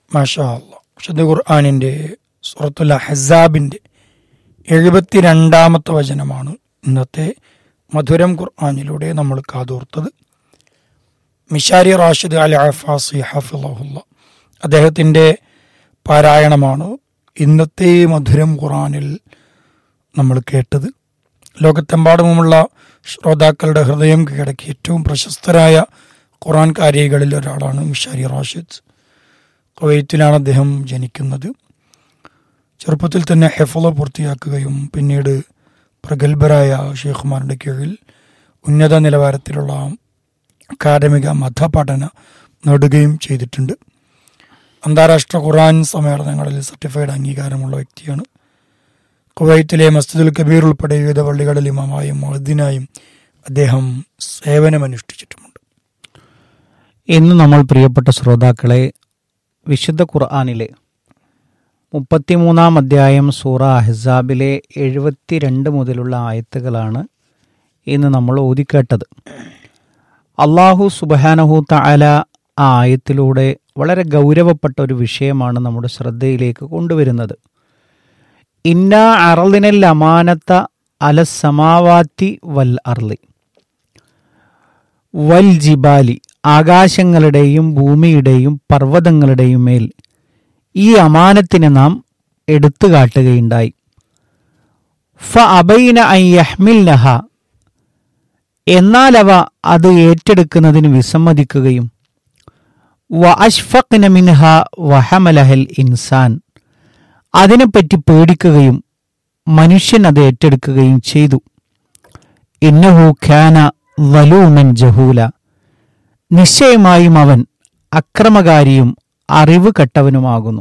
മാഷാ അല്ലാ വിശുദ്ധ ഖുർആാനിൻ്റെ സുറത്തുൽ ഹസാബിൻ്റെ എഴുപത്തിരണ്ടാമത്തെ വചനമാണ് ഇന്നത്തെ മധുരം ഖുർആാനിലൂടെ നമ്മൾ കാതോർത്തത് മിഷാരി റാഷിദ് അൽ അഫാസി ഹഫിളഹുല്ല അദ്ദേഹത്തിൻ്റെ പാരായണമാണ് ഇന്നത്തെ മധുരം ഖുർആാനിൽ നമ്മൾ കേട്ടത് ലോകത്തെമ്പാടുമുള്ള ശ്രോതാക്കളുടെ ഹൃദയം കീഴടക്കി ഏറ്റവും പ്രശസ്തരായ ഖുറാൻ കാരികളിൽ ഒരാളാണ് മിഷാരി റാഷിദ് കുവൈത്തിലാണ് അദ്ദേഹം ജനിക്കുന്നത് ചെറുപ്പത്തിൽ തന്നെ ഹെഫള പൂർത്തിയാക്കുകയും പിന്നീട് പ്രഗത്ഭരായ ഷെയ്ഖുമാരുടെ കീഴിൽ ഉന്നത നിലവാരത്തിലുള്ള അക്കാദമിക മതപഠന നേടുകയും ചെയ്തിട്ടുണ്ട് അന്താരാഷ്ട്ര ഖുറാൻ സമ്മേളനങ്ങളിൽ സർട്ടിഫൈഡ് അംഗീകാരമുള്ള വ്യക്തിയാണ് കുവൈത്തിലെ മസ്ജിദുൽ കബീർ ഉൾപ്പെടെ വിവിധ പള്ളികളിൽ ഇമാമായും മഹദിനായും അദ്ദേഹം സേവനമനുഷ്ഠിച്ചിട്ടുമുണ്ട് ഇന്ന് നമ്മൾ പ്രിയപ്പെട്ട ശ്രോതാക്കളെ വിശുദ്ധ ഖുർആാനിലെ മുപ്പത്തിമൂന്നാം അധ്യായം സൂറ അഹ്സാബിലെ എഴുപത്തിരണ്ട് മുതലുള്ള ആയത്തുകളാണ് ഇന്ന് നമ്മൾ ഓതിക്കേട്ടത് അള്ളാഹു സുബഹാനഹു തആല ആ ആയത്തിലൂടെ വളരെ ഗൗരവപ്പെട്ട ഒരു വിഷയമാണ് നമ്മുടെ ശ്രദ്ധയിലേക്ക് കൊണ്ടുവരുന്നത് ഇന്ന അറളിനൽ അമാനത്ത അല സമാവാത്തി വൽ അർളി വൽ ജിബാലി ആകാശങ്ങളുടെയും ഭൂമിയുടെയും പർവ്വതങ്ങളുടെയും മേൽ ഈ അമാനത്തിനെ നാം എടുത്തു കാട്ടുകയുണ്ടായി ഫ അബൈന ഐ യഹ്മിൽനഹ എന്നാൽ അവ അത് ഏറ്റെടുക്കുന്നതിന് വിസമ്മതിക്കുകയും വ അഷ്ഫഖ്ന മിൻഹ വഹമലഹൽ ഇൻസാൻ അതിനെപ്പറ്റി പേടിക്കുകയും മനുഷ്യൻ അത് ഏറ്റെടുക്കുകയും ചെയ്തു ഇന്നഹു ഖാന വലൂമൻ ജഹൂല നിശ്ചയമായും അവൻ അക്രമകാരിയും അറിവ് കെട്ടവനുമാകുന്നു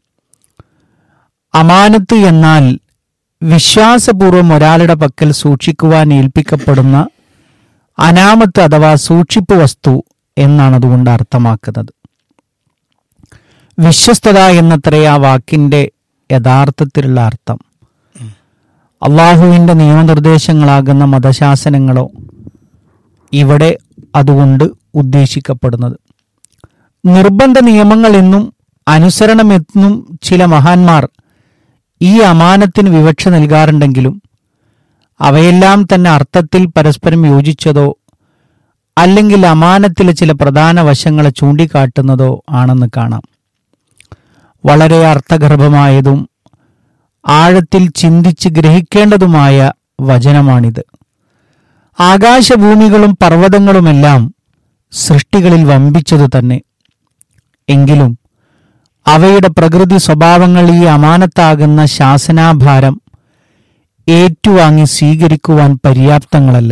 അമാനത്ത് എന്നാൽ വിശ്വാസപൂർവം ഒരാളുടെ പക്കൽ സൂക്ഷിക്കുവാൻ ഏൽപ്പിക്കപ്പെടുന്ന അനാമത്ത് അഥവാ സൂക്ഷിപ്പ് വസ്തു എന്നാണ് അതുകൊണ്ട് അർത്ഥമാക്കുന്നത് വിശ്വസ്തത എന്നത്രേ ആ വാക്കിന്റെ യഥാർത്ഥത്തിലുള്ള അർത്ഥം അള്ളാഹുവിന്റെ നിയമനിർദ്ദേശങ്ങളാകുന്ന മതശാസനങ്ങളോ ഇവിടെ അതുകൊണ്ട് ഉദ്ദേശിക്കപ്പെടുന്നത് നിർബന്ധ നിയമങ്ങൾ എന്നും അനുസരണമെന്നും ചില മഹാന്മാർ ഈ അമാനത്തിന് വിവക്ഷ നൽകാറുണ്ടെങ്കിലും അവയെല്ലാം തന്നെ അർത്ഥത്തിൽ പരസ്പരം യോജിച്ചതോ അല്ലെങ്കിൽ അമാനത്തിലെ ചില പ്രധാന വശങ്ങളെ ചൂണ്ടിക്കാട്ടുന്നതോ ആണെന്ന് കാണാം വളരെ അർത്ഥഗർഭമായതും ആഴത്തിൽ ചിന്തിച്ച് ഗ്രഹിക്കേണ്ടതുമായ വചനമാണിത് ആകാശഭൂമികളും പർവ്വതങ്ങളുമെല്ലാം സൃഷ്ടികളിൽ വമ്പിച്ചതു തന്നെ എങ്കിലും അവയുടെ പ്രകൃതി സ്വഭാവങ്ങൾ ഈ അമാനത്താകുന്ന ശാസനാഭാരം ഏറ്റുവാങ്ങി സ്വീകരിക്കുവാൻ പര്യാപ്തങ്ങളല്ല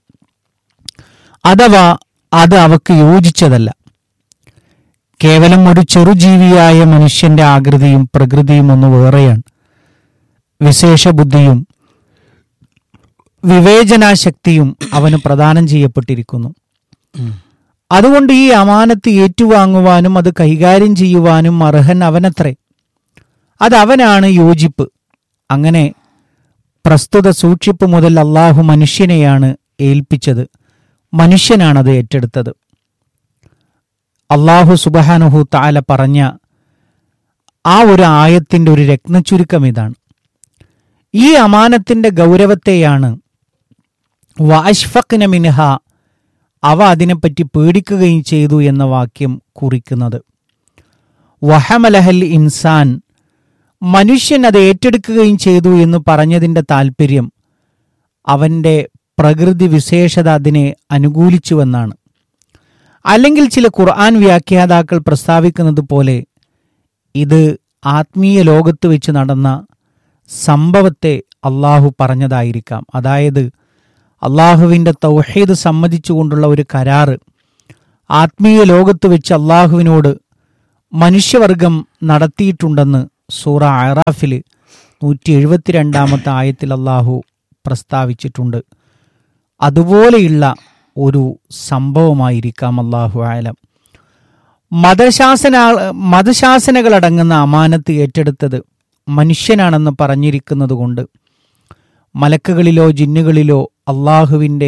അഥവാ അത് അവക്ക് യോജിച്ചതല്ല കേവലം ഒരു ചെറുജീവിയായ മനുഷ്യന്റെ ആകൃതിയും പ്രകൃതിയും ഒന്ന് വേറെയാണ് വിശേഷബുദ്ധിയും വിവേചനാശക്തിയും അവന് പ്രദാനം ചെയ്യപ്പെട്ടിരിക്കുന്നു അതുകൊണ്ട് ഈ അമാനത്ത് ഏറ്റുവാങ്ങുവാനും അത് കൈകാര്യം ചെയ്യുവാനും അർഹൻ അവനത്രേ അത് അവനാണ് യോജിപ്പ് അങ്ങനെ പ്രസ്തുത സൂക്ഷിപ്പ് മുതൽ അള്ളാഹു മനുഷ്യനെയാണ് ഏൽപ്പിച്ചത് മനുഷ്യനാണത് ഏറ്റെടുത്തത് അള്ളാഹു സുബഹാനുഹു താല പറഞ്ഞ ആ ഒരു ആയത്തിന്റെ ഒരു രത്നച്ചുരുക്കം ഇതാണ് ഈ അമാനത്തിന്റെ ഗൗരവത്തെയാണ് വാഷ്ഫഖ്ന മിൻഹ അവ അതിനെപ്പറ്റി പേടിക്കുകയും ചെയ്തു എന്ന വാക്യം കുറിക്കുന്നത് വഹമലഹൽ ഇൻസാൻ മനുഷ്യൻ അത് ഏറ്റെടുക്കുകയും ചെയ്തു എന്ന് പറഞ്ഞതിൻ്റെ താൽപ്പര്യം അവൻ്റെ പ്രകൃതി വിശേഷത അതിനെ അനുകൂലിച്ചുവെന്നാണ് അല്ലെങ്കിൽ ചില ഖുർആൻ വ്യാഖ്യാതാക്കൾ പ്രസ്താവിക്കുന്നത് പോലെ ഇത് ആത്മീയ ലോകത്ത് വെച്ച് നടന്ന സംഭവത്തെ അള്ളാഹു പറഞ്ഞതായിരിക്കാം അതായത് അള്ളാഹുവിൻ്റെ തൗഹീദ് സമ്മതിച്ചുകൊണ്ടുള്ള ഒരു കരാറ് ആത്മീയ ലോകത്ത് വെച്ച് അള്ളാഹുവിനോട് മനുഷ്യവർഗം നടത്തിയിട്ടുണ്ടെന്ന് സൂറ അറാഫിൽ നൂറ്റി എഴുപത്തിരണ്ടാമത്തെ ആയത്തിൽ അള്ളാഹു പ്രസ്താവിച്ചിട്ടുണ്ട് അതുപോലെയുള്ള ഒരു സംഭവമായിരിക്കാം അള്ളാഹു ആലം മതശാസന മതശാസനകളടങ്ങുന്ന അമാനത്ത് ഏറ്റെടുത്തത് മനുഷ്യനാണെന്ന് പറഞ്ഞിരിക്കുന്നത് കൊണ്ട് മലക്കുകളിലോ ജിന്നുകളിലോ അള്ളാഹുവിൻ്റെ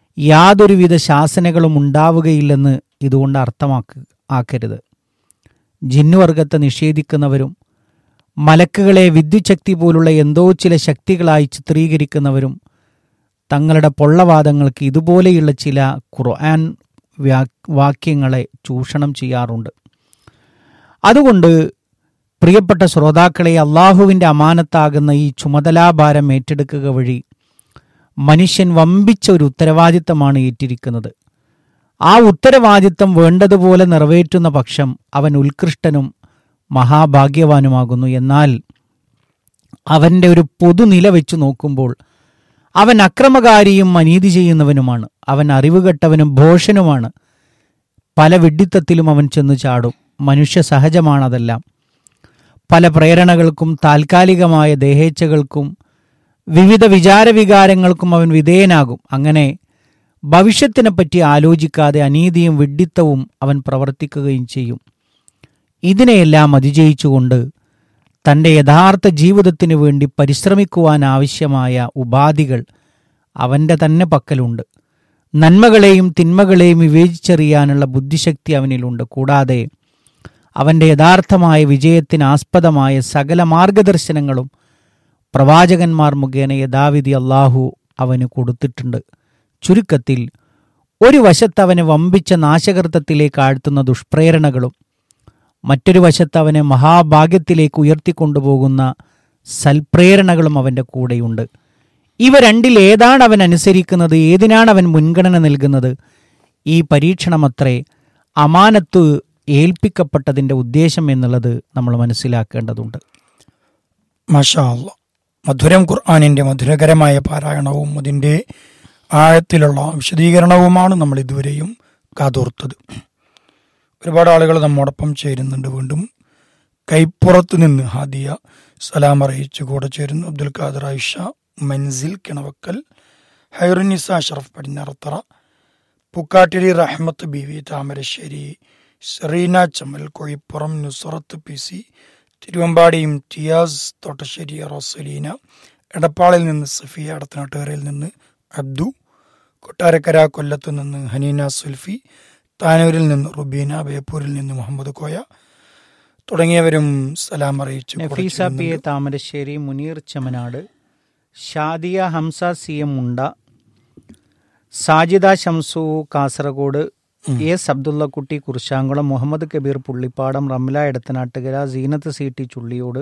യാതൊരുവിധ ശാസനകളും ഉണ്ടാവുകയില്ലെന്ന് ഇതുകൊണ്ട് അർത്ഥമാക്ക ആക്കരുത് ജിന്നുവർഗത്തെ നിഷേധിക്കുന്നവരും മലക്കുകളെ വിദ്യുച്ഛക്തി പോലുള്ള എന്തോ ചില ശക്തികളായി ചിത്രീകരിക്കുന്നവരും തങ്ങളുടെ പൊള്ളവാദങ്ങൾക്ക് ഇതുപോലെയുള്ള ചില ഖുർആൻ വ്യാ- വാക്യങ്ങളെ ചൂഷണം ചെയ്യാറുണ്ട് അതുകൊണ്ട് പ്രിയപ്പെട്ട ശ്രോതാക്കളെ അള്ളാഹുവിൻ്റെ അമാനത്താകുന്ന ഈ ചുമതലാഭാരം ഏറ്റെടുക്കുക വഴി മനുഷ്യൻ വമ്പിച്ച ഒരു ഉത്തരവാദിത്തമാണ് ഏറ്റിരിക്കുന്നത് ആ ഉത്തരവാദിത്തം വേണ്ടതുപോലെ നിറവേറ്റുന്ന പക്ഷം അവൻ ഉത്കൃഷ്ടനും മഹാഭാഗ്യവാനുമാകുന്നു എന്നാൽ അവൻ്റെ ഒരു പൊതുനില വെച്ച് നോക്കുമ്പോൾ അവൻ അക്രമകാരിയും അനീതി ചെയ്യുന്നവനുമാണ് അവൻ അറിവുകെട്ടവനും ഭോഷനുമാണ് പല വിഡ്ഢിത്തത്തിലും അവൻ ചെന്നു ചാടും മനുഷ്യ സഹജമാണതെല്ലാം പല പ്രേരണകൾക്കും താൽക്കാലികമായ ദേഹേച്ഛകൾക്കും വിവിധ വിചാരവികാരങ്ങൾക്കും അവൻ വിധേയനാകും അങ്ങനെ ഭവിഷ്യത്തിനെപ്പറ്റി ആലോചിക്കാതെ അനീതിയും വിഡ്ഢിത്തവും അവൻ പ്രവർത്തിക്കുകയും ചെയ്യും ഇതിനെയെല്ലാം അതിജയിച്ചുകൊണ്ട് തൻ്റെ യഥാർത്ഥ ജീവിതത്തിനു വേണ്ടി പരിശ്രമിക്കുവാൻ ആവശ്യമായ ഉപാധികൾ അവൻ്റെ തന്നെ പക്കലുണ്ട് നന്മകളെയും തിന്മകളെയും വിവേചിച്ചറിയാനുള്ള ബുദ്ധിശക്തി അവനിലുണ്ട് കൂടാതെ അവൻ്റെ യഥാർത്ഥമായ വിജയത്തിന് ആസ്പദമായ സകല മാർഗദർശനങ്ങളും പ്രവാചകന്മാർ മുഖേന യഥാവിധി അള്ളാഹു അവന് കൊടുത്തിട്ടുണ്ട് ചുരുക്കത്തിൽ ഒരു വശത്ത് അവനെ വമ്പിച്ച നാശകൃതത്തിലേക്ക് ആഴ്ത്തുന്ന ദുഷ്പ്രേരണകളും മറ്റൊരു വശത്ത് അവനെ മഹാഭാഗ്യത്തിലേക്ക് ഉയർത്തിക്കൊണ്ടുപോകുന്ന സൽപ്രേരണകളും അവൻ്റെ കൂടെയുണ്ട് ഇവ രണ്ടിൽ ഏതാണ് അവൻ അനുസരിക്കുന്നത് ഏതിനാണ് അവൻ മുൻഗണന നൽകുന്നത് ഈ പരീക്ഷണമത്രേ അമാനത്ത് ഏൽപ്പിക്കപ്പെട്ടതിൻ്റെ ഉദ്ദേശം എന്നുള്ളത് നമ്മൾ മനസ്സിലാക്കേണ്ടതുണ്ട് മഷാ അല്ലാ മധുരം ഖുർആാനിൻ്റെ മധുരകരമായ പാരായണവും അതിൻ്റെ ആഴത്തിലുള്ള വിശദീകരണവുമാണ് നമ്മൾ ഇതുവരെയും കാതോർത്തത് ഒരുപാട് ആളുകൾ നമ്മോടൊപ്പം ചേരുന്നുണ്ട് വീണ്ടും കൈപ്പുറത്ത് നിന്ന് ഹാദിയ സലാം അറിയിച്ചു കൂടെ ചേരുന്നു Abdul Khader Ayisha Manzil Kinavakkal Hairunnisa Ashraf Padinjarathara Pukkattiri Rahmath B V Thamarassery Sereena Chammal Kozhippuram Nusrath P C തിരുവമ്പാടിയും ടിയാസ് തോട്ടശ്ശേരി റോസലീന എടപ്പാളിൽ നിന്ന് സഫിയ അടത്തനാട്ടുകരയിൽ നിന്ന് അബ്ദു കൊട്ടാരക്കര കൊല്ലത്ത് നിന്ന് ഹനീന സുൽഫി താനൂരിൽ നിന്ന് റുബീന ബേപ്പൂരിൽ നിന്ന് മുഹമ്മദ് കോയ തുടങ്ങിയവരും സലാം അറിയിച്ചു നഫീസ പി എ കുറച്ചിരുന്നുണ്ട്. Thamarassery Muneer Chamanad Shadiya Hamza C M Munda Sajida Shamsu Kasargod S Abdullakutty Kurisankulam Muhammad Kabeer Pullippadam Ramla Edathanattukara Seenath C T Chulliyode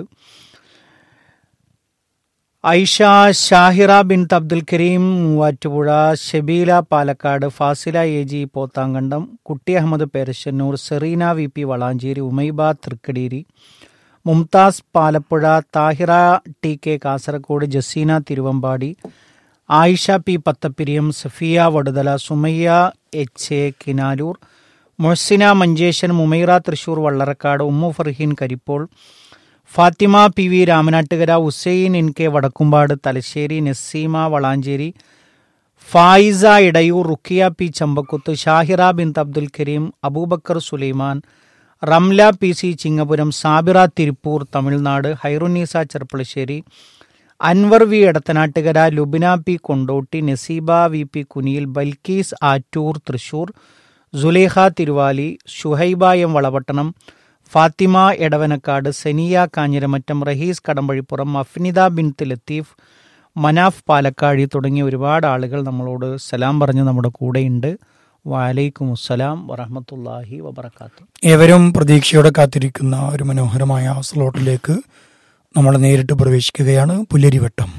Aisha Shahira bin Abdul Kareem Muvattupuzha Shabeela Palakkad Fasila A G Pothankandam Kutty Ahammed Perassannur Sereena V P Valanchery Umaiba Thrikkadeeri Mumtaz Palappuzha Thahira T K Kasargod Jaseena Thiruvambady Ayisha P Pathappiriyam Safiya Vaduthala Sumayya H A Kinalur മൊഹസിന മഞ്ചേശൻ Mumaira Thrissur Vallarakkad Ummu Farheen Karippol Fathima P V Ramanattukara Hussain N K Vadakkumpad Thalassery Naseema Valanchery Fayiza Edayur Rukkiya P Chambakkuth Shahira bin Abdul Kareem Aboobacker Sulaiman Ramla P C Chingapuram Sabira Tiruppur Tamil Nadu Hairunneesa Cherpulassery Anwar V Edathanattukara Lubina P Kondotty Naseeba V P Kuniyil Balkees Attoor Thrissur Sulekha Thiruvali Shuhaiba M Valapattanam Fathima Edavanakkad Saniya Kanjiramattom Rahees Kadampazhipuram Afnida bin Latheef Manaf Palakkazhi തുടങ്ങിയ ഒരുപാട് ആളുകൾ നമ്മളോട് സലാം പറഞ്ഞ് നമ്മുടെ കൂടെയുണ്ട് വലൈക്കും അസ്സലാം വറഹമത്തല്ലാഹി വബർക്കാത്തു ഏവരും പ്രതീക്ഷയോടെ കാത്തിരിക്കുന്ന ഒരു മനോഹരമായ സ്ലോട്ടിലേക്ക് നമ്മൾ നേരിട്ട് പ്രവേശിക്കുകയാണ് പുല്ലരിവട്ടം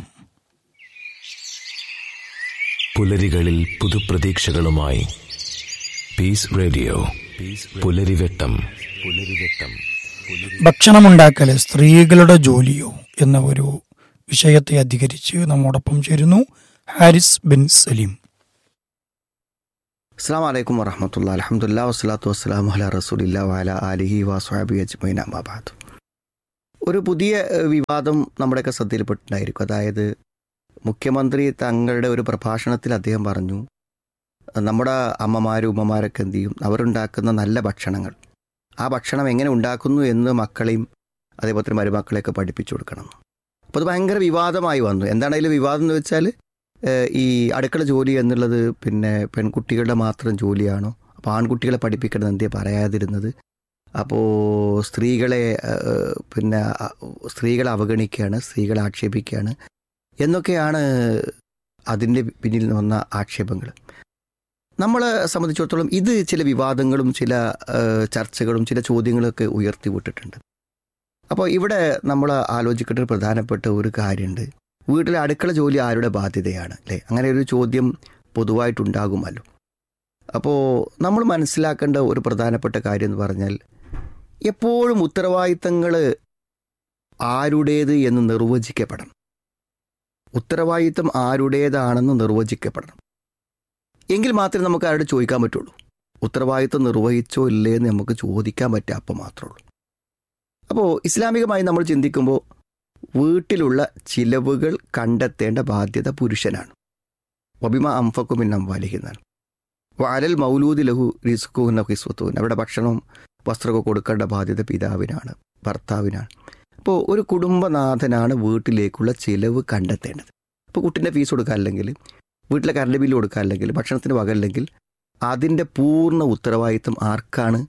പുലരികളിൽ പുതുപ്രതീക്ഷകളുമായി പീസ് റേഡിയോ പുലരിവെട്ടം പുലരിവെട്ടം ഭക്ഷണമുണ്ടാക്കൽ സ്ത്രീകളുടെ ജോലിയോ എന്ന ഒരു വിഷയത്തെ അധികരിച്ച് നമ്മോടൊപ്പം ചേരുന്നു ഹാരിസ് ബിൻ സലീം അസ്സാം വലൈക്കും വറഹമത്തുള്ള അലഹമുല്ല വസ്സലാത്തു വസ്സലാം അല റസൂലില്ല വാല അലിഹി വാസ്വാബി അജ്മൈൻ അമ്മാബാദ് ഒരു പുതിയ ഏഹ്, വിവാദം നമ്മുടെയൊക്കെ ശ്രദ്ധയിൽപ്പെട്ടിട്ടുണ്ടായിരിക്കും അതായത് മുഖ്യമന്ത്രി തങ്ങളുടെ ഒരു പ്രഭാഷണത്തിൽ അദ്ദേഹം പറഞ്ഞു നമ്മുടെ അമ്മമാരും ഉമ്മമാരൊക്കെ എന്ത് ചെയ്യും അവരുണ്ടാക്കുന്ന നല്ല ഭക്ഷണങ്ങൾ ആ ഭക്ഷണം എങ്ങനെ ഉണ്ടാക്കുന്നു എന്ന് മക്കളെയും അതേപോലെ തന്നെ മരുമക്കളെയൊക്കെ പഠിപ്പിച്ചു കൊടുക്കണം അപ്പോൾ അത് ഭയങ്കര വിവാദമായി വന്നു എന്താണ് അതിൽ വിവാദം എന്ന് വെച്ചാൽ ഏഹ് ഈ അടുക്കള ജോലി എന്നുള്ളത് പിന്നെ പെൺകുട്ടികളുടെ മാത്രം ജോലിയാണോ അപ്പോൾ ആൺകുട്ടികളെ പഠിപ്പിക്കണം എന്തേ പറയാതിരുന്നത് അപ്പോൾ സ്ത്രീകളെ ഏഹ്, പിന്നെ അ- സ്ത്രീകളെ അവഗണിക്കുകയാണ് സ്ത്രീകളെ ആക്ഷേപിക്കുകയാണ് എന്നൊക്കെയാണ് അതിൻ്റെ പിന്നിൽ വന്ന ആക്ഷേപങ്ങൾ നമ്മളെ സംബന്ധിച്ചിടത്തോളം ഇത് ചില വിവാദങ്ങളും ചില ഏഹ്, ചർച്ചകളും ചില ചോദ്യങ്ങളൊക്കെ ഉയർത്തി വിട്ടിട്ടുണ്ട് അപ്പോൾ ഇവിടെ നമ്മൾ ആലോചിക്കേണ്ട ഒരു പ്രധാനപ്പെട്ട ഒരു കാര്യമുണ്ട് വീട്ടിലെ അടുക്കള ജോലി ആരുടെ ബാധ്യതയാണ് അല്ലേ അങ്ങനെ ഒരു ചോദ്യം പൊതുവായിട്ടുണ്ടാകുമല്ലോ അപ്പോൾ നമ്മൾ മനസ്സിലാക്കേണ്ട ഒരു പ്രധാനപ്പെട്ട കാര്യം എന്ന് പറഞ്ഞാൽ എപ്പോഴും ഉത്തരവാദിത്തങ്ങൾ ആരുടേത് എന്ന് നിർവചിക്കപ്പെടണം ഉത്തരവാദിത്തം ആരുടേതാണെന്ന് നിർവചിക്കപ്പെടണം എങ്കിൽ മാത്രമേ നമുക്ക് ആരോട് ചോദിക്കാൻ പറ്റുള്ളൂ ഉത്തരവാദിത്തം നിർവഹിച്ചോ ഇല്ലേ എന്ന് നമുക്ക് ചോദിക്കാൻ പറ്റുക അപ്പം മാത്രമേ ഉള്ളൂ അപ്പോൾ ഇസ്ലാമികമായി നമ്മൾ ചിന്തിക്കുമ്പോൾ വീട്ടിലുള്ള ചിലവുകൾ കണ്ടെത്തേണ്ട ബാധ്യത പുരുഷനാണ് വബിമ അംഫക്കുമിൻ അംവാലിഹിന്നാണ് വാലൽ മൗലൂദി ലഹു റിസ്കുന്ന ഹിസ്വത്തുവിൻ അവരുടെ ഭക്ഷണവും വസ്ത്രമൊക്കെ കൊടുക്കേണ്ട ബാധ്യത പിതാവിനാണ് ഭർത്താവിനാണ് അപ്പോൾ ഒരു കുടുംബനാഥനാണ് വീട്ടിലേക്കുള്ള ചിലവ് കണ്ടെത്തേണ്ടത് ഇപ്പോൾ കുട്ടിൻ്റെ ഫീസ് കൊടുക്കാനില്ലെങ്കിൽ വീട്ടിലെ കറണ്ട് ബില്ല് കൊടുക്കാനില്ലെങ്കിൽ ഭക്ഷണത്തിന് വകല്ലെങ്കിൽ അതിൻ്റെ പൂർണ്ണ ഉത്തരവാദിത്വം ആർക്കാണ്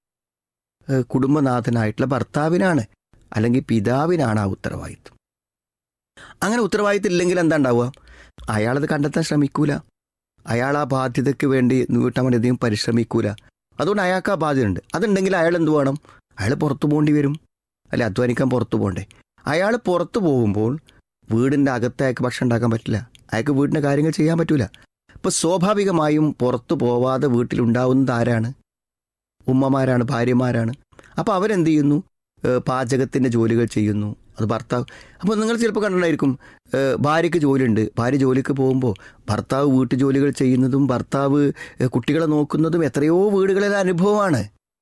ഏഹ് കുടുംബനാഥനായിട്ടുള്ള ഭർത്താവിനാണ് അല്ലെങ്കിൽ പിതാവിനാണ് ആ ഉത്തരവാദിത്വം അങ്ങനെ ഉത്തരവാദിത്വം ഇല്ലെങ്കിൽ എന്താ ഉണ്ടാവുക അയാളത് കണ്ടെത്താൻ ശ്രമിക്കൂല അയാൾ ആ ബാധ്യതയ്ക്ക് വേണ്ടി വീട്ടാൻ വേണ്ടി അധികം പരിശ്രമിക്കൂല അതുകൊണ്ട് അയാൾക്ക് ആ ബാധ്യതയുണ്ട് അതുണ്ടെങ്കിൽ അയാൾ എന്ത് വേണം അയാൾ പുറത്തു പോകേണ്ടി വരും അല്ലെ അധ്വാനിക്കാൻ പുറത്തു പോകണ്ടേ അയാൾ പുറത്തു പോകുമ്പോൾ വീടിൻ്റെ അകത്ത് അയാൾക്ക് ഭക്ഷണം ഉണ്ടാക്കാൻ പറ്റില്ല അയാൾക്ക് വീടിൻ്റെ കാര്യങ്ങൾ ചെയ്യാൻ പറ്റൂല ഇപ്പൊ സ്വാഭാവികമായും പുറത്തു പോവാതെ വീട്ടിലുണ്ടാവുന്നത് ആരാണ് ഉമ്മമാരാണ് ഭാര്യമാരാണ് അപ്പോൾ അവരെന്ത് ചെയ്യുന്നു ഏഹ് പാചകത്തിൻ്റെ ജോലികൾ ചെയ്യുന്നു അത് ഭർത്താവ് അപ്പോൾ നിങ്ങൾ ചിലപ്പോൾ കണ്ടിട്ടുണ്ടായിരിക്കും ഏഹ് ഭാര്യയ്ക്ക് ജോലിയുണ്ട് ഭാര്യ ജോലിക്ക് പോകുമ്പോൾ ഭർത്താവ് വീട്ടു ജോലികൾ ചെയ്യുന്നതും ഭർത്താവ് ഏഹ് കുട്ടികളെ നോക്കുന്നതും എത്രയോ വീടുകളിലെ അനുഭവമാണ്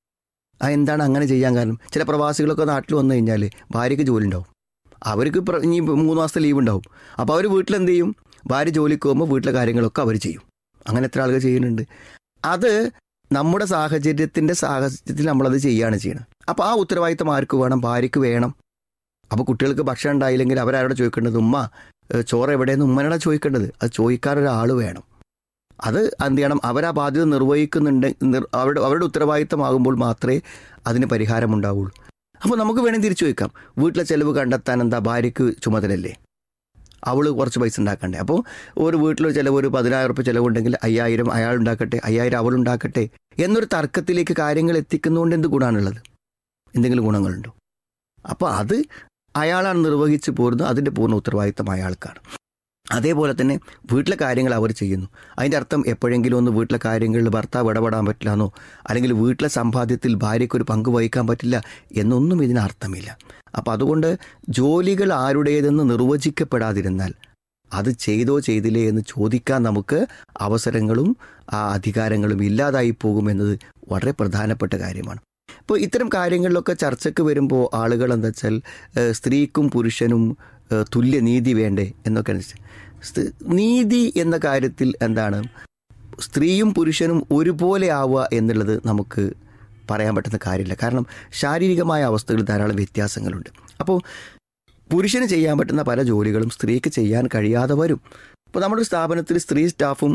ആ എന്താണ് അങ്ങനെ ചെയ്യാൻ കാരണം ചില പ്രവാസികളൊക്കെ നാട്ടിൽ വന്നു കഴിഞ്ഞാൽ ഭാര്യയ്ക്ക് ജോലി ഉണ്ടാവും അവർക്ക് പ്ര- ഇനി മൂന്ന് മാസത്തെ ലീവ് ഉണ്ടാവും അപ്പോൾ അവർ വീട്ടിലെന്ത് ചെയ്യും ഭാര്യ ജോലിക്ക് പോകുമ്പോൾ വീട്ടിലെ കാര്യങ്ങളൊക്കെ അവർ ചെയ്യും അങ്ങനെ എത്ര ആളുകൾ ചെയ്യുന്നുണ്ട് അത് നമ്മുടെ സാഹചര്യത്തിൻ്റെ സാഹചര്യത്തിൽ നമ്മളത് ചെയ്യുകയാണ് ചെയ്യുന്നത് അപ്പോൾ ആ ഉത്തരവാദിത്തം ആർക്ക് വേണം ഭാര്യയ്ക്ക് വേണം അപ്പോൾ കുട്ടികൾക്ക് ഭക്ഷണം ഉണ്ടായില്ലെങ്കിൽ അവരാരോട് ചോദിക്കേണ്ടത് ഉമ്മ ഏഹ് ചോറ് എവിടെയെന്ന് ഉമ്മനോടാ ചോദിക്കേണ്ടത് അത് ചോദിക്കാൻ ഒരാൾ വേണം അത് എന്ത് ചെയ്യണം അവരാ ബാധ്യത നിർവഹിക്കുന്നുണ്ട് നിർ- അവരുടെ അവരുടെ ഉത്തരവാദിത്തമാകുമ്പോൾ മാത്രമേ അതിന് പരിഹാരമുണ്ടാവുള്ളൂ അപ്പോൾ നമുക്ക് വേണമെങ്കിൽ തിരിച്ചു ചോദിക്കാം വീട്ടിലെ ചെലവ് കണ്ടെത്താൻ എന്താ ഭാര്യയ്ക്ക് ചുമതലല്ലേ അവൾ കുറച്ച് പൈസ ഉണ്ടാക്കണ്ടേ അപ്പോൾ ഒരു വീട്ടിലൊരു ചിലവ് ഒരു പതിനായിരം റുപ്യ ചിലവുണ്ടെങ്കിൽ അയ്യായിരം അയാൾ ഉണ്ടാക്കട്ടെ അയ്യായിരം അവൾ ഉണ്ടാക്കട്ടെ എന്നൊരു തർക്കത്തിലേക്ക് കാര്യങ്ങൾ എത്തിക്കുന്നതുകൊണ്ട് എന്ത് ഗുണമാണുള്ളത് എന്തെങ്കിലും ഗുണങ്ങളുണ്ടോ അപ്പോൾ അത് അയാളാണ് നിർവഹിച്ച് പോരുന്നത് അതിൻ്റെ പൂർണ്ണ ഉത്തരവാദിത്തം അയാൾക്കാണ് അതേപോലെ തന്നെ വീട്ടിലെ കാര്യങ്ങൾ അവർ ചെയ്യുന്നു അതിൻ്റെ അർത്ഥം എപ്പോഴെങ്കിലും ഒന്ന് വീട്ടിലെ കാര്യങ്ങളിൽ ഭർത്താവ് ഇടപെടാൻ പറ്റില്ല എന്നോ അല്ലെങ്കിൽ വീട്ടിലെ സമ്പാദ്യത്തിൽ ഭാര്യയ്ക്ക് ഒരു പങ്ക് വഹിക്കാൻ പറ്റില്ല എന്നൊന്നും ഇതിന് അർത്ഥമില്ല അപ്പോൾ അതുകൊണ്ട് ജോലികൾ ആരുടേതെന്ന് നിർവചിക്കപ്പെടാതിരുന്നാൽ അത് ചെയ്തോ ചെയ്തില്ലേ എന്ന് ചോദിക്കാൻ നമുക്ക് അവസരങ്ങളും ആ അധികാരങ്ങളും ഇല്ലാതായി പോകുമെന്നത് വളരെ പ്രധാനപ്പെട്ട കാര്യമാണ് ഇപ്പോൾ ഇത്തരം കാര്യങ്ങളിലൊക്കെ ചർച്ചയ്ക്ക് വരുമ്പോൾ ആളുകൾ എന്താ വെച്ചാൽ ഏഹ്, സ്ത്രീക്കും പുരുഷനും ഏഹ്, തുല്യ നീതി വേണ്ടേ എന്നൊക്കെ സ്ത്രീ- നീതി എന്ന കാര്യത്തിൽ എന്താണ് സ്ത്രീയും പുരുഷനും ഒരുപോലെ ആവുക എന്നുള്ളത് നമുക്ക് പറയാൻ പറ്റുന്ന കാര്യമില്ല കാരണം ശാരീരികമായ അവസ്ഥകളിൽ ധാരാളം വ്യത്യാസങ്ങളുണ്ട് അപ്പോൾ പുരുഷന് ചെയ്യാൻ പറ്റുന്ന പല ജോലികളും സ്ത്രീക്ക് ചെയ്യാൻ കഴിയാതെ വരും ഇപ്പോൾ നമ്മുടെ സ്ഥാപനത്തിൽ സ്ത്രീ സ്റ്റാഫും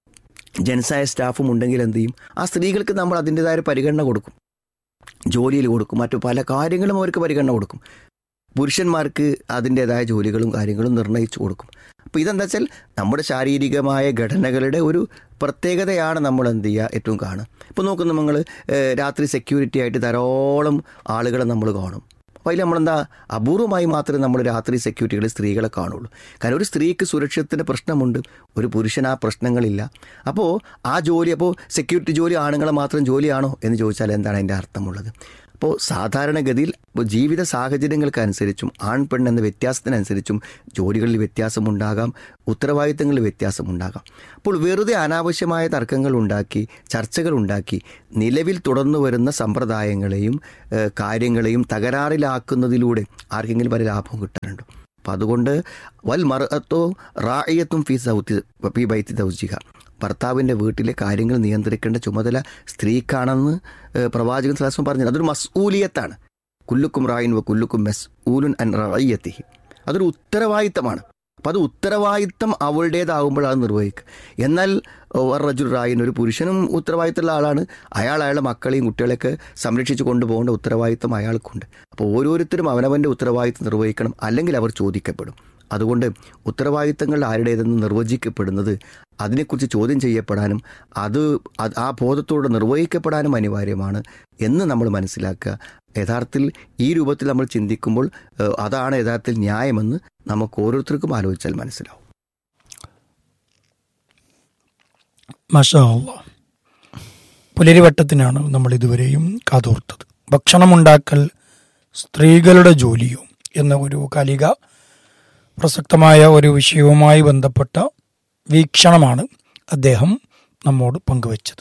ജെൻസായ സ്റ്റാഫും ഉണ്ടെങ്കിൽ എന്ത് ചെയ്യും ആ സ്ത്രീകൾക്ക് നമ്മൾ അതിൻ്റെതായ ഒരു പരിഗണന കൊടുക്കും ജോലിയിൽ കൊടുക്കും മറ്റു പല കാര്യങ്ങളും അവർക്ക് പരിഗണന കൊടുക്കും പുരുഷന്മാർക്ക് അതിൻ്റെതായ ജോലികളും കാര്യങ്ങളും നിർണ്ണയിച്ചു കൊടുക്കും അപ്പോൾ ഇതെന്താ വെച്ചാൽ നമ്മുടെ ശാരീരികമായ ഘടനകളുടെ ഒരു പ്രത്യേകതയാണ് നമ്മൾ എന്ത് ചെയ്യുക ഏറ്റവും കാണുക ഇപ്പോൾ നോക്കുന്ന നമ്മൾ രാത്രി സെക്യൂരിറ്റി ആയിട്ട് ധാരാളം ആളുകളെ നമ്മൾ കാണും അപ്പോൾ അതിൽ നമ്മളെന്താ അപൂർവമായി മാത്രമേ നമ്മൾ രാത്രി സെക്യൂരിറ്റികളിൽ സ്ത്രീകളെ കാണുള്ളൂ കാരണം ഒരു സ്ത്രീക്ക് സുരക്ഷിതത്തിൻ്റെ പ്രശ്നമുണ്ട് ഒരു പുരുഷൻ ആ പ്രശ്നങ്ങളില്ല അപ്പോൾ ആ ജോലി അപ്പോൾ സെക്യൂരിറ്റി ജോലി ആണുങ്ങളെ മാത്രം ജോലിയാണോ എന്ന് ചോദിച്ചാൽ എന്താണ് അതിൻ്റെ അർത്ഥമുള്ളത് അപ്പോൾ സാധാരണഗതിയിൽ ഇപ്പോൾ ജീവിത സാഹചര്യങ്ങൾക്കനുസരിച്ചും ആൺ പെൺ എന്ന വ്യത്യാസത്തിനനുസരിച്ചും ജോലികളിൽ വ്യത്യാസമുണ്ടാകാം ഉത്തരവാദിത്തങ്ങളിൽ വ്യത്യാസമുണ്ടാകാം അപ്പോൾ വെറുതെ അനാവശ്യമായ തർക്കങ്ങൾ ഉണ്ടാക്കി ചർച്ചകൾ ഉണ്ടാക്കി നിലവിൽ തുടർന്നു വരുന്ന സമ്പ്രദായങ്ങളെയും ഏഹ്, കാര്യങ്ങളെയും തകരാറിലാക്കുന്നതിലൂടെ ആർക്കെങ്കിലും വരെ ലാഭം കിട്ടാനുണ്ടോ അപ്പം അതുകൊണ്ട് വൽ മറത്തോ റായത്തും ഫി സൗത്തി ഫി ബൈത്തി ദൗജിക ഭർത്താവിൻ്റെ വീട്ടിലെ കാര്യങ്ങൾ നിയന്ത്രിക്കേണ്ട ചുമതല സ്ത്രീക്കാണെന്ന് ഏഹ്, പ്രവാചകൻ സലാസം പറഞ്ഞു അതൊരു മസ്ഊലിയത്താണ് കുല്ലുക്കും റായിൻ വ കുല്ലുക്കും മെസ് ഊലുൻ അൻ റായിയത്തിഹി അതൊരു ഉത്തരവാദിത്തമാണ് അപ്പം അത് ഉത്തരവാദിത്തം അവളുടേതാകുമ്പോൾ അത് നിർവഹിക്കുക എന്നാൽ റജുൽ റായിൻ ഒരു പുരുഷനും ഉത്തരവാദിത്തമുള്ള ആളാണ് അയാൾ അയാളുടെ മക്കളെയും കുട്ടികളെയൊക്കെ സംരക്ഷിച്ചു കൊണ്ടുപോകേണ്ട ഉത്തരവാദിത്തം അയാൾക്കുണ്ട് അപ്പോൾ ഓരോരുത്തരും അവനവൻ്റെ ഉത്തരവാദിത്തം നിർവഹിക്കണം അല്ലെങ്കിൽ അവർ ചോദിക്കപ്പെടും അതുകൊണ്ട് ഉത്തരവാദിത്തങ്ങൾ ആരുടേതെന്ന് നിർവചിക്കപ്പെടുന്നത് അതിനെക്കുറിച്ച് ചോദ്യം ചെയ്യപ്പെടാനും അത് അത് ആ ബോധത്തോടെ നിർവഹിക്കപ്പെടാനും അനിവാര്യമാണ് എന്ന് നമ്മൾ മനസ്സിലാക്കുക യഥാർത്ഥത്തിൽ ഈ രൂപത്തിൽ നമ്മൾ ചിന്തിക്കുമ്പോൾ ഏഹ്, അതാണ് യഥാർത്ഥത്തിൽ ന്യായമെന്ന് നമുക്ക് ഓരോരുത്തർക്കും ആലോചിച്ചാൽ മനസ്സിലാവും മഷാ അള്ളാ. പുലരിവട്ടത്തിനാണ് നമ്മൾ ഇതുവരെയും കാതോർത്തത് ഭക്ഷണമുണ്ടാക്കൽ സ്ത്രീകളുടെ ജോലിയോ എന്ന ഒരു കാലിക പ്രസക്തമായ ഒരു വിഷയവുമായി ബന്ധപ്പെട്ട വീക്ഷണമാണ് അദ്ദേഹം നമ്മോട് പങ്കുവച്ചത്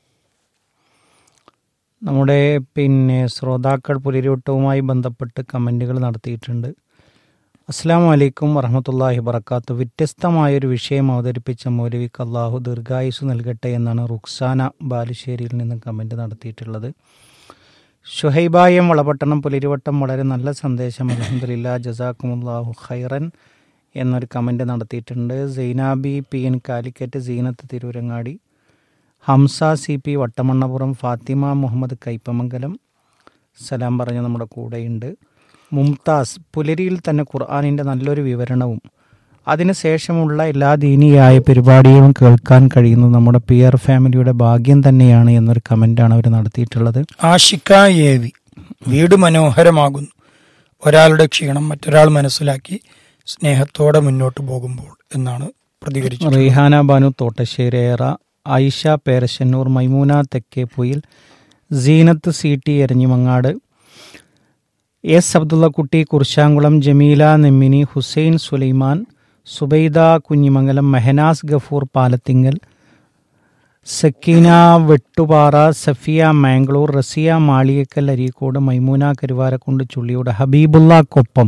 നമ്മുടെ പിന്നെ ശ്രോതാക്കൾ പുലരിവട്ടവുമായി ബന്ധപ്പെട്ട് കമൻറ്റുകൾ നടത്തിയിട്ടുണ്ട് അസ്സാം വലൈക്കും വറഹമത്തല്ലാഹി വബർക്കാത്തു വ്യത്യസ്തമായൊരു വിഷയം അവതരിപ്പിച്ച മൗലവിക്ക് അള്ളാഹു ദീർഘായുസ് നൽകട്ടെ എന്നാണ് റുക്സാന ബാലുശ്ശേരിയിൽ നിന്ന് കമൻറ്റ് നടത്തിയിട്ടുള്ളത് ഷുഹൈബായം വളപട്ടണം പുലരിവട്ടം വളരെ നല്ല സന്ദേശം അലഹദില്ല ജസാക്കുമുല്ലാഹു ഖൈറൻ എന്നൊരു കമൻറ്റ് നടത്തിയിട്ടുണ്ട് Sainabi P N Calicut Seenath Tirurangadi Hamza C P Vattamannapuram Fathima Muhammad Kaipamangalam സലാം പറഞ്ഞ നമ്മുടെ കൂടെയുണ്ട് മുംതാസ് പുലരിയിൽ തന്നെ ഖുർആാനിൻ്റെ നല്ലൊരു വിവരണവും അതിനുശേഷമുള്ള എല്ലാ ദീനിയായ പരിപാടികളും കേൾക്കാൻ കഴിയുന്നത് നമ്മുടെ പി ആർ ഫാമിലിയുടെ ഭാഗ്യം തന്നെയാണ് എന്നൊരു കമൻ്റാണ് അവർ നടത്തിയിട്ടുള്ളത് ആഷിക്ക ഏവി വീട് മനോഹരമാകുന്നു ഒരാളുടെ ക്ഷീണം മറ്റൊരാൾ മനസ്സിലാക്കി സ്നേഹത്തോടെ മുന്നോട്ട് പോകുമ്പോൾ എന്നാണ് പ്രതികരിച്ചത് Reehana Banu Thottassery Ayisha Perassannur Maimoona Thekkepuyil Seenath C T Eranhimangad S Abdullakutty Kurshankulam Jameela Nemmini Hussain Sulaiman Subaida Kunjimangalam Mehnas Gafoor Palathingal Sakeena Vettupara Safiya Mangalore Raziya Maliyakkal Areekode Maimoona Karuvarakundu Chulliyode Habeebulla Koppam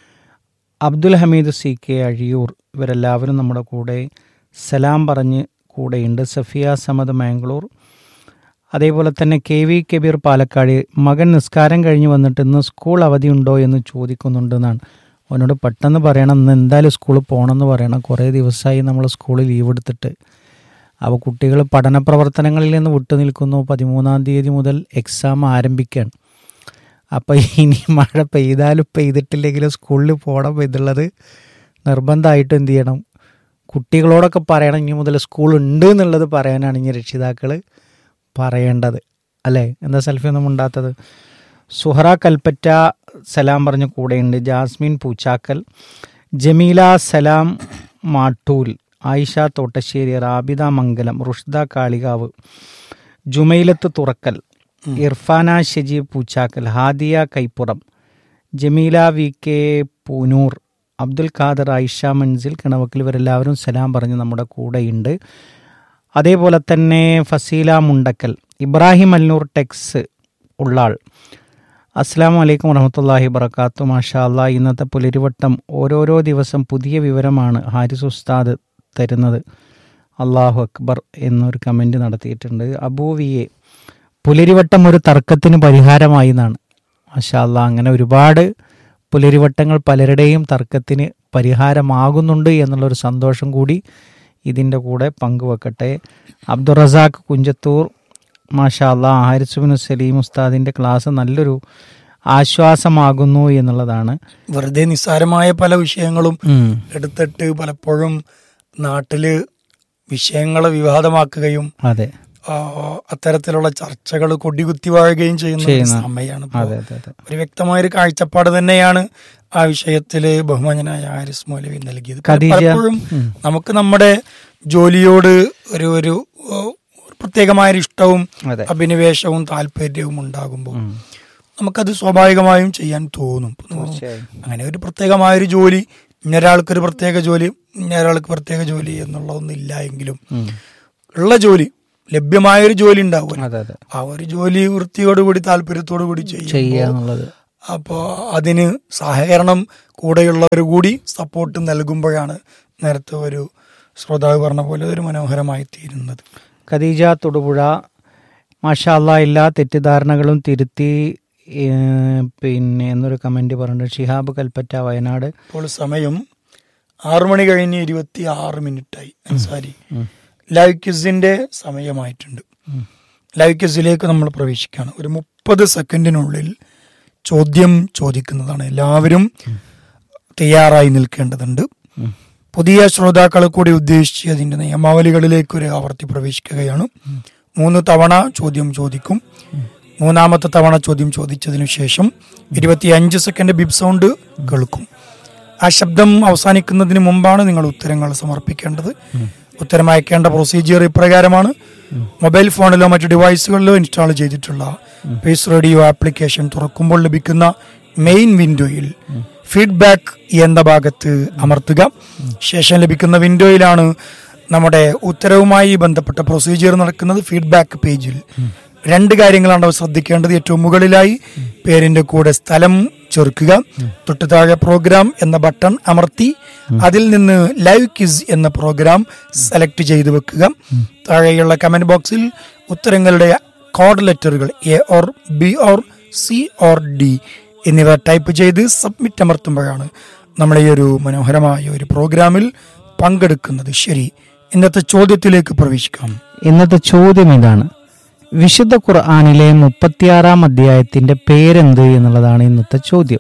Abdul Hameed C K Azhiyur ഇവരെല്ലാവരും നമ്മുടെ കൂടെ സലാം പറഞ്ഞ് കൂടെയുണ്ട് സഫിയ സമദ് മാംഗ്ലൂർ അതേപോലെ തന്നെ കെ വി കബീർ പാലക്കാട് മകൻ നിസ്കാരം കഴിഞ്ഞ് വന്നിട്ട് ഇന്ന് സ്കൂൾ അവധിയുണ്ടോ എന്ന് ചോദിക്കുന്നുണ്ടെന്നാണ് അവനോട് പെട്ടെന്ന് പറയണം ഇന്ന് എന്തായാലും സ്കൂളിൽ പോകണമെന്ന് പറയണം കുറേ ദിവസമായി നമ്മൾ സ്കൂളിൽ ലീവ് എടുത്തിട്ട് അപ്പോൾ കുട്ടികൾ പഠന പ്രവർത്തനങ്ങളിൽ നിന്ന് വിട്ടു നിൽക്കുന്നു പതിമൂന്നാം തീയതി മുതൽ എക്സാം ആരംഭിക്കുകയാണ് അപ്പോൾ ഇനി മഴ പെയ്താലും പെയ്തിട്ടില്ലെങ്കിലും സ്കൂളിൽ പോകണം എന്നുള്ളത് നിർബന്ധമായിട്ടും എന്ത് ചെയ്യണം കുട്ടികളോടൊക്കെ പറയണം ഇനി മുതൽ സ്കൂൾ ഉണ്ട് എന്നുള്ളത് പറയാനാണ് ഇനി രക്ഷിതാക്കൾ പറയേണ്ടത് അല്ലേ എന്താ സെൽഫി ഒന്നും ഉണ്ടാത്തത് സുഹറ കൽപ്പറ്റ സലാം പറഞ്ഞ കൂടെയുണ്ട് ജാസ്മിൻ പൂച്ചാക്കൽ ജമീല സലാം മാട്ടൂൽ ആയിഷ തോട്ടശ്ശേരി റാബിദ മംഗലം റുഷ്ദ കാളികാവ് ജുമൈലത്ത് തുറക്കൽ ഇർഫാന ഷജീബ് പൂച്ചാക്കൽ ഹാദിയ കൈപ്പുറം ജമീല വി കെ പൂനൂർ അബ്ദുൽ ഖാദർ ആയിഷ മൻസിൽ കിണവക്കിൽ ഇവരെല്ലാവരും സലാം പറഞ്ഞ് നമ്മുടെ കൂടെയുണ്ട് അതേപോലെ തന്നെ ഫസീല മുണ്ടക്കൽ ഇബ്രാഹിം അൽനൂർ ടെക്സ് ഉള്ളാൾ അസ്സാം വലൈക്കും വറഹമത്തല്ലാഹി വബർക്കാത്തു മാഷാ അല്ലാ ഇന്നത്തെ പുലരിവട്ടം ഓരോരോ ദിവസം പുതിയ വിവരമാണ് ഹാരിസ് ഉസ്താദ് തരുന്നത് അള്ളാഹു അക്ബർ എന്നൊരു കമൻറ്റ് നടത്തിയിട്ടുണ്ട് അബൂവിയെ പുലരിവട്ടം ഒരു തർക്കത്തിന് പരിഹാരമായി എന്നാണ് മാഷാ അല്ലാ അങ്ങനെ ഒരുപാട് പുലരിവട്ടങ്ങൾ പലരുടെയും തർക്കത്തിന് പരിഹാരമാകുന്നുണ്ട് എന്നുള്ളൊരു സന്തോഷം കൂടി ഇതിൻ്റെ കൂടെ പങ്കുവെക്കട്ടെ അബ്ദുറസാഖ് കുഞ്ചത്തൂർ മാഷാ അല്ലാ ഹാരിസുബിൻ സലീം ഉസ്താദിൻ്റെ ക്ലാസ് നല്ലൊരു ആശ്വാസമാകുന്നു എന്നുള്ളതാണ് വെറുതെ നിസ്സാരമായ പല വിഷയങ്ങളും ഉം. എടുത്തിട്ട് പലപ്പോഴും നാട്ടില് വിഷയങ്ങളെ വിവാദമാക്കുകയും അതെ ആ, അത്തരത്തിലുള്ള ചർച്ചകൾ കൊടികുത്തി വാഴുകയും ചെയ്യുന്ന ഒരു ചെയ്യുന്ന. സമയമാണ് ഇപ്പോ. അതെ അതെ അതെ ഒരു വ്യക്തമായൊരു കാഴ്ചപ്പാട് തന്നെയാണ് ആ വിഷയത്തില് ബഹുമാനായ ഹാരിസ് മൗലവി നൽകിയത് ഖദീജ. പലപ്പോഴും ഉം. നമുക്ക് നമ്മുടെ ജോലിയോട് ഒരു ഒരു ഓ, ഒരു പ്രത്യേകമായൊരു ഇഷ്ടവും അതെ അഭിനിവേശവും താല്പര്യവും ഉണ്ടാകുമ്പോൾ ഉം. നമുക്കത് സ്വാഭാവികമായും ചെയ്യാൻ തോന്നും തീർച്ചയായും. അങ്ങനെ ഒരു പ്രത്യേകമായൊരു ജോലി ഇന്നൊരാൾക്ക് ഒരു പ്രത്യേക ജോലി ഇന്നൊരാൾക്ക് പ്രത്യേക ജോലി എന്നുള്ളതൊന്നും ഇല്ല എങ്കിലും ഉം. ഉള്ള ജോലി ലഭ്യമായൊരു ജോലി ഉണ്ടാവും അതെ അതെ ആ ഒരു ജോലി വൃത്തിയോടുകൂടി താല്പര്യത്തോടു കൂടി ചെയ്യും ചെയ്യാന്നുള്ളത് അപ്പോൾ അതിന് സഹകരണം കൂടെയുള്ളവർ കൂടി സപ്പോർട്ട് നൽകുമ്പോഴാണ് നേരത്തെ ഒരു ശ്രോതാവ് പറഞ്ഞ പോലെ ഒരു മനോഹരമായി തീരുന്നത് ഖദീജ തൊടുപുഴ മാഷാ അല്ലാ എല്ലാ തെറ്റിദ്ധാരണകളും തിരുത്തി ഏ, പിന്നെ എന്നൊരു കമൻറ്റ് പറഞ്ഞിട്ടുണ്ട് ഷിഹാബ് കൽപ്പറ്റ വയനാട് ഇപ്പോൾ സമയം ആറു മണി കഴിഞ്ഞ് ഇരുപത്തി ആറ് മിനിറ്റായി സോറി ലൈവ് ക്വിസിന്റെ സമയമായിട്ടുണ്ട് ലൈവ് ക്വിസിലേക്ക് നമ്മൾ പ്രവേശിക്കുകയാണ് ഒരു മുപ്പത് സെക്കൻഡിനുള്ളിൽ ചോദ്യം ചോദിക്കുന്നതാണ് എല്ലാവരും തയ്യാറായി നിൽക്കേണ്ടതുണ്ട് പുതിയ ശ്രോതാക്കളെ കൂടി ഉദ്ദേശിച്ച് അതിന്റെ നിയമാവലികളിലേക്ക് ഒരു ആവർത്തി പ്രവേശിക്കുകയാണ് മൂന്ന് തവണ ചോദ്യം ചോദിക്കും മൂന്നാമത്തെ തവണ ചോദ്യം ചോദിച്ചതിനു ശേഷം ഇരുപത്തിയഞ്ച് സെക്കൻഡ് ബിബ് സൗണ്ട് കേൾക്കും ആ ശബ്ദം അവസാനിക്കുന്നതിന് മുമ്പാണ് നിങ്ങൾ ഉത്തരങ്ങൾ സമർപ്പിക്കേണ്ടത് ഉത്തരം അയക്കേണ്ട പ്രൊസീജിയർ ഇപ്രകാരമാണ് മൊബൈൽ ഫോണിലോ മറ്റു ഡിവൈസുകളിലോ ഇൻസ്റ്റാൾ ചെയ്തിട്ടുള്ള പേസ് റേഡിയോ ആപ്ലിക്കേഷൻ തുറക്കുമ്പോൾ ലഭിക്കുന്ന മെയിൻ വിൻഡോയിൽ ഫീഡ്ബാക്ക് എന്ന ഭാഗത്ത് അമർത്തുക ശേഷം ലഭിക്കുന്ന വിൻഡോയിലാണ് നമ്മുടെ ഉത്തരവുമായി ബന്ധപ്പെട്ട പ്രൊസീജിയർ നടക്കുന്നത് ഫീഡ്ബാക്ക് പേജിൽ രണ്ട് കാര്യങ്ങളാണ് അവർ ശ്രദ്ധിക്കേണ്ടത് ഏറ്റവും മുകളിലായി പേരിന്റെ കൂടെ സ്ഥലം ചേർക്കുക തൊട്ടു താഴെ പ്രോഗ്രാം എന്ന ബട്ടൺ അമർത്തി അതിൽ നിന്ന് ലൈവ് ക്വിസ് എന്ന പ്രോഗ്രാം സെലക്ട് ചെയ്ത് വെക്കുക താഴെയുള്ള കമന്റ് ബോക്സിൽ ഉത്തരങ്ങളുടെ കോഡ് ലെറ്ററുകൾ A or B or C or D എന്നിവ ടൈപ്പ് ചെയ്ത് സബ്മിറ്റ് അമർത്തുമ്പോഴാണ് നമ്മൾ ഈ ഒരു മനോഹരമായ ഒരു പ്രോഗ്രാമിൽ പങ്കെടുക്കുന്നത് ശരി ഇന്നത്തെ ചോദ്യത്തിലേക്ക് പ്രവേശിക്കാം ഇന്നത്തെ ചോദ്യം ഇതാണ് വിശുദ്ധ ഖുർആാനിലെ മുപ്പത്തിയാറാം അധ്യായത്തിന്റെ പേരെന്ത് എന്നുള്ളതാണ് ഇന്നത്തെ ചോദ്യം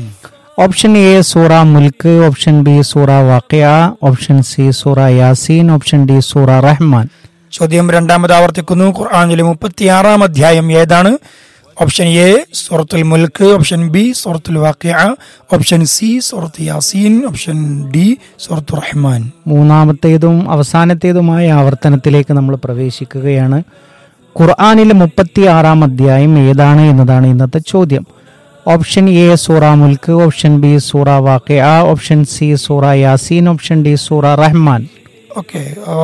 ഓപ്ഷൻ എ സൂറ മുൽക്ക് ഓപ്ഷൻ ബി സൂറ വാക്കിയ ഓപ്ഷൻ സി സൂറ യാസീൻ ഓപ്ഷൻ ഡി സൂറ റഹ്മാൻ ചോദ്യം രണ്ടാമത് ആവർത്തിക്കുന്നു ഖുർആാനിലെ മുപ്പത്തിയാറാം അധ്യായം ഏതാണ് ഓപ്ഷൻ എ സൂറത്തുൽ മുൽക്ക് ഓപ്ഷൻ ബി സൂറത്തുൽ വാക്കിയ ഓപ്ഷൻ സി സൂറത്ത് യാസീൻ ഓപ്ഷൻ ഡി സൂറത്തു റഹ്മാൻ മൂന്നാമത്തേതും അവസാനത്തേതുമായ ആവർത്തനത്തിലേക്ക് നമ്മൾ പ്രവേശിക്കുകയാണ് ഖുർആാനിലെ മുപ്പത്തി ആറാം അധ്യായം ഏതാണ് എന്നതാണ് ഇന്നത്തെ ചോദ്യം ഓപ്ഷൻ എ സൂറ മുൽക്ക് ഓപ്ഷൻ ബി സൂറ വാക്കിയ ഓപ്ഷൻ സി സൂറ യാസീൻ ഓപ്ഷൻ ഡി സൂറ റഹ്മാൻ ഓക്കെ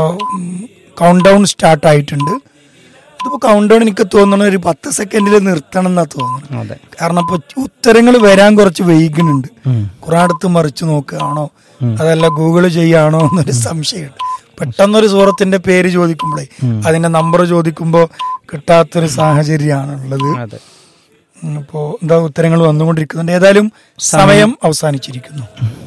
കൗണ്ട് ഡൗൺ സ്റ്റാർട്ട് ആയിട്ടുണ്ട് ഇതിപ്പോ കൗണ്ട് ഡൗൺ എനിക്ക് തോന്നുന്നു ഒരു പത്ത് സെക്കൻഡിൽ നിർത്തണം എന്നാ തോന്നുന്നു അതെ കാരണം ഇപ്പൊ ഉത്തരങ്ങൾ വരാൻ കുറച്ച് വൈകുന്നുണ്ട് കുറെ അടുത്ത് മറിച്ച് നോക്കുകയാണോ അതല്ല ഗൂഗിൾ ചെയ്യാണോ എന്നൊരു സംശയമുണ്ട് പെട്ടെന്നൊരു സൂറത്തിന്റെ പേര് ചോദിക്കുമ്പോഴേ അതിന്റെ നമ്പർ ചോദിക്കുമ്പോൾ കിട്ടാത്തൊരു സാഹചര്യമാണുള്ളത് അതെ ഉം, ഇപ്പോ എന്താ ഉത്തരങ്ങൾ വന്നുകൊണ്ടിരിക്കുന്നുണ്ട് ഏതായാലും സമയം അവസാനിച്ചിരിക്കുന്നു